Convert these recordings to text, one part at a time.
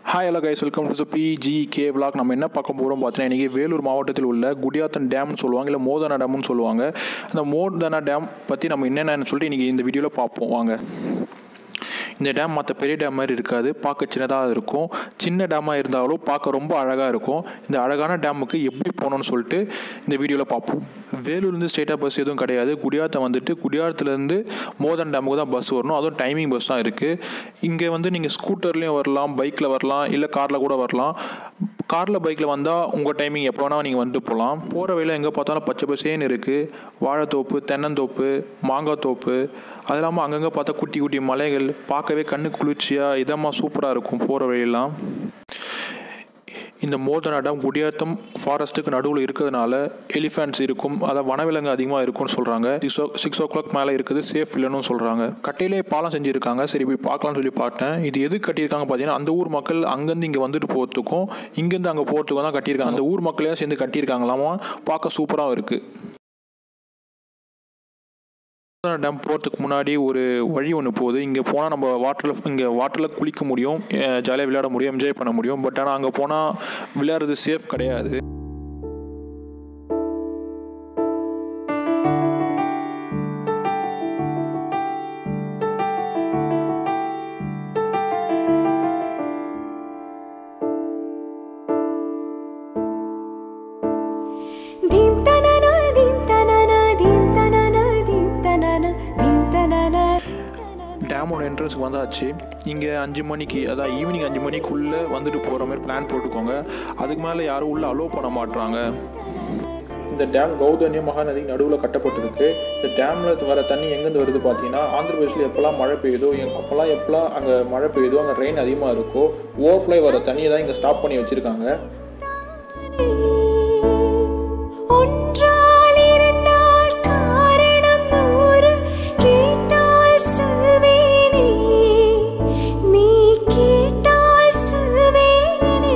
hi hello guys welcome to P G K vlog நம்ம என்ன பார்க்க போகிறோம் பார்த்தீங்கன்னா இன்றைக்கி வேலூர் மாவட்டத்தில் உள்ள குடியாத்தன் டேம்னு சொல்லுவாங்க இல்லை மோதனா டேம்னு சொல்லுவாங்க அந்த மோதனா டேம் பற்றி நம்ம என்னென்னு சொல்லிட்டு இன்றைக்கி இந்த வீடியோவில் பார்ப்போம் வாங்க இந்த டேம் மற்ற பெரிய டேம் மாதிரி இருக்காது பார்க்க சின்னதாக இருக்கும் சின்ன டேமாக இருந்தாலும் பார்க்க ரொம்ப அழகாக இருக்கும் இந்த அழகான டேமுக்கு எப்படி போகணும்னு சொல்லிட்டு இந்த வீடியோவில் பார்ப்போம் வேலூர்லேருந்து ஸ்ட்ரெயிட்டாக பஸ் எதுவும் கிடையாது குடியாத்தம் வந்துட்டு குடியாத்துலேருந்து மோதன் டேமுக்கு தான் பஸ் வரணும் அதுவும் டைமிங் பஸ் தான் இருக்குது இங்கே வந்து நீங்கள் ஸ்கூட்டர்லேயும் வரலாம் பைக்கில் வரலாம் இல்லை காரில் கூட வரலாம் காரில் பைக்கில் வந்தால் உங்கள் டைமிங் எப்போ வேணால் நீங்கள் வந்துட்டு போகலாம் போகிற வழியில் எங்கே பார்த்தாலும் பச்சை பசேன்னு இருக்குது வாழைத்தோப்பு தென்னந்தோப்பு மாங்காய் தோப்பு அது இல்லாமல் அங்கங்கே பார்த்தா குட்டி குட்டி மலைகள் பார்க்கவே கண்ணு குளிர்ச்சியாக இதமாக சூப்பராக இருக்கும் போகிற வழியெல்லாம் இந்த மோதனாடம் குடியாத்தம் ஃபாரஸ்ட்டுக்கு நடுவில் இருக்கிறதுனால எலிஃபென்ட்ஸ் இருக்கும் அதாவது வனவிலங்கு அதிகமாக இருக்கும்னு சொல்கிறாங்க six o six o'clock மேலே இருக்குது சேஃப் இல்லைன்னு சொல்கிறாங்க கட்டையிலே பாலம் செஞ்சுருக்காங்க சரி போய் பார்க்கலாம்னு சொல்லி பார்த்தேன் இது எது கட்டியிருக்காங்க பார்த்தீங்கன்னா அந்த ஊர் மக்கள் அங்கேருந்து இங்கே வந்துட்டு போகிறதுக்கும் இங்கேருந்து அங்கே போகிறதுக்கும் தான் கட்டியிருக்காங்க அந்த ஊர் மக்களே சேர்ந்து கட்டியிருக்காங்களாமா பார்க்க சூப்பராக இருக்குது டேம் போகிறதுக்கு முன்னாடி ஒரு வழி ஒன்று போகுது இங்கே போனால் நம்ம வாட்டரில் இங்கே வாட்டரில் குளிக்க முடியும் ஜாலியாக விளையாட முடியும் என்ஜாய் பண்ண முடியும் பட் ஆனால் அங்கே போனால் விளையாடுறது சேஃப் கிடையாது ಧೀಂ ತನನ ಧೀಂ ತನನ ಧೀಂ ತನನ ಧೀಂ ತನನ ಧೀಂ ತನನ டேமோட என்ட்ரன்ஸ்க்கு வந்தாச்சு இங்கே அஞ்சு மணிக்கு அதாவது ஈவினிங் அஞ்சு மணிக்குள்ளே வந்துட்டு போகிற மாதிரி பிளான் போட்டுக்கோங்க அதுக்கு மேலே யாரும் உள்ளே அலோவ் பண்ண மாட்றாங்க இந்த டேம் கௌதன்ய மகாநதி நடுவில் கட்டப்பட்டிருக்கு இந்த டேமில் வர தண்ணி எங்கேருந்து வருது பார்த்தீங்கன்னா ஆந்திர பிரதேசில் எப்போல்லாம் மழை பெய்யுதோ எ- அப்போல்லாம் எப்போல்லாம் அங்கே மழை பெய்யுதோ அங்கே ரெயின் அதிகமாக இருக்கோ ஓவர்ஃப்ளை வர தண்ணியை தான் இங்கே ஸ்டாப் பண்ணி வச்சுருக்காங்க ஒன்றால் இரண்டால் காரணம் நூறு கேட்டால் சொல்வேனே நீ கேட்டால் சொல்வேனே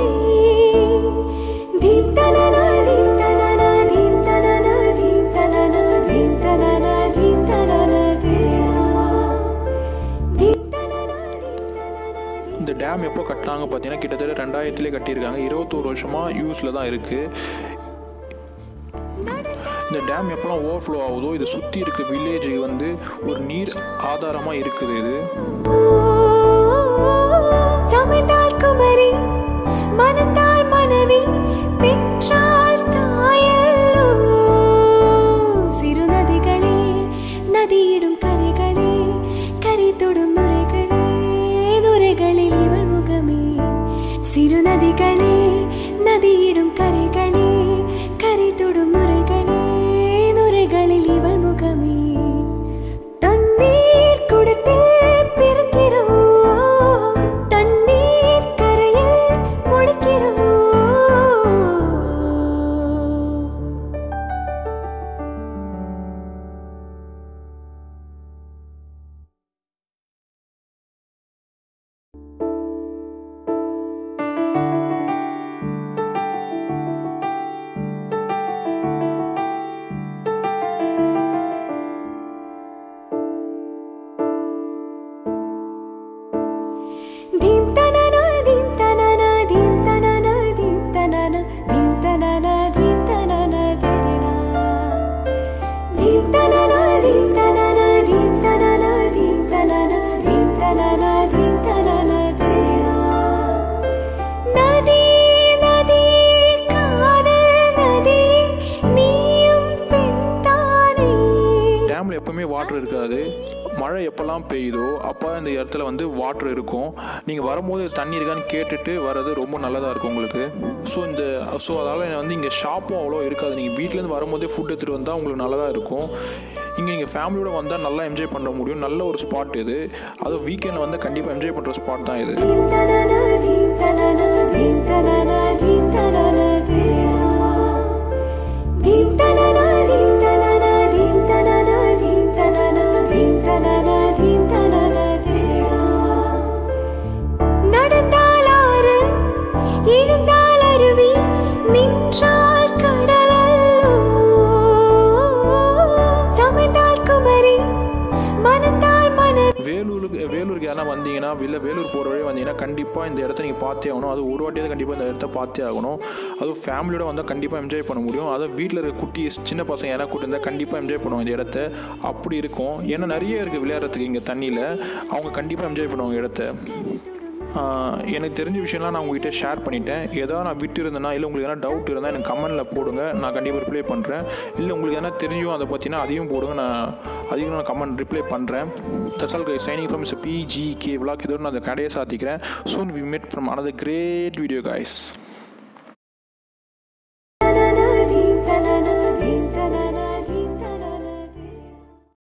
தீம் தனன தீம் தனன தீம் தனன தீம் தனன தீம் தனன தீம் தனன தேவா தீம் தனன தீம் தனன இந்த டேம் எப்போ கட்டினாங்க பார்த்தீங்கன்னா கிட்டத்தட்ட ரெண்டாயிரத்துலேயே கட்டியிருக்காங்க இருபத்தோரு வருஷமாக யூஸில் தான் இருக்குது இந்த டேம் எப்போல்லாம் ஓவர்ஃப்ளோ ஆகுதோ இதை சுற்றி இருக்க வில்லேஜுக்கு வந்து ஒரு நீர் ஆதாரமாக இருக்குது இது சமைந்தால் குமரி மணந்தால் மனைவி பெற்றால் தாயல்லோ சிறு நதிகளே நதியிடும் கரைகளே கரை தொடும் நுரைகளே நுரைகளில் இவள் முகமே சிறு நதிகளே நதியிடும் கரைகளே கரை தொடும் நுரைகளே நுரைகளில் இவள் முகமே தண்ணீர் குடத்தில் பிறக்கிறோம் தண்ணீர் கரையில் முடிக்கிறோம் ಧೀಂ ತನನ ಧೀಂ ತನನ ಧೀಂ ತನನ ಧೀಂ ತನನ ಧೀಂ ತನನ ಧೀಂ ತನನ ತೆರೆನ ಧೀಂ ತನನ ಧೀಂ ತನನ ಧೀಂ ತನನ ಧೀಂ ತನನ ಧೀಂ ತನನ ಧೀಂ ತನನ ತೆರೆನ நதி நதி காதல் நதி நீயும் பெண்தானே டேமில் எப்பவுமே வாட்டர் இருக்காது மழை எப்போல்லாம் பெய்யுதோ அப்போ இந்த இடத்துல வந்து வாட்டர் இருக்கும் நீங்கள் வரும்போது தண்ணி இருக்கான்னு கேட்டுட்டு வர்றது ரொம்ப நல்லதாக இருக்கும் உங்களுக்கு ஸோ இந்த ஸோ அதால் வந்து இங்கே ஷாப்பும் அவ்வளோ இருக்காது நீங்கள் வீட்டிலேருந்து வரும்போதே ஃபுட் எடுத்துகிட்டு வந்தால் உங்களுக்கு நல்லதாக இருக்கும் இங்கே நீங்கள் ஃபேமிலியோட வந்தால் நல்லா என்ஜாய் பண்ண முடியும் நல்ல ஒரு ஸ்பாட் இது அதுவும் வீக்கெண்டில் வந்து கண்டிப்பாக என்ஜாய் பண்ணுற ஸ்பாட் தான் இது ಧೀಂ ತನನ ಧೀಂ ತನನ ಧೀಂ ತನನ ಧೀಂ ತನನ ದೇವಾ ಧೀಂ ತನನ ಧೀಂ ತನನ ಧೀಂ ತನನ ಧೀಂ ತನನ ಧೀಂ ತನನ ಧೀಂ ತನನ ದೇವಾ நடந்தால் ஆறு எழுந்தால் அருவி நின்றால் கடலல்லோ சமைந்தால் குமரி மணந்தால் மனைவி வேலூருக்கு வேலூருக்கு யாரா வந்து வந்தீங்கன்னா இல்லை வேலூர் போகிற வழி வந்தீங்கன்னா கண்டிப்பாக இந்த இடத்த நீங்கள் பார்த்தே ஆகணும் அது ஒரு வாட்டியாவது கண்டிப்பாக இந்த இடத்த பார்த்தே ஆகணும் அதுவும் ஃபேமிலியோட வந்தால் கண்டிப்பாக என்ஜாய் பண்ண முடியும் அதுவும் வீட்டில் இருக்க குட்டி சின்ன பசங்க யாராவது கூட்டு இருந்தால் கண்டிப்பாக என்ஜாய் பண்ணுவாங்க இந்த இடத்த அப்படி இருக்கும் ஏன்னா நிறைய இருக்குது விளையாடுறதுக்கு இங்கே தண்ணியில் அவங்க கண்டிப்பாக என்ஜாய் பண்ணுவாங்க இடத்த ஆஹ் எனக்கு தெரிஞ்ச விஷயம்லாம் நான் உங்ககிட்ட ஷேர் பண்ணிட்டேன் ஏதாவது நான் விட்டு இருந்தேன்னா இல்லை உங்களுக்கு எதனா டவுட் இருந்தால் எனக்கு கமெண்ட்டில் போடுங்க நான் கண்டிப்பாக ரிப்ளை பண்ணுறேன் இல்லை உங்களுக்கு எதனா தெரியும் அதை பற்றினா அதையும் போடுங்க நான் அதையும் நான் கமெண்ட் ரிப்ளை பண்ணுறேன் that's all signing from is PGK vlog இதோட நான் அந்த கடையை சாத்திக்கிறேன் soon we met from another great video guys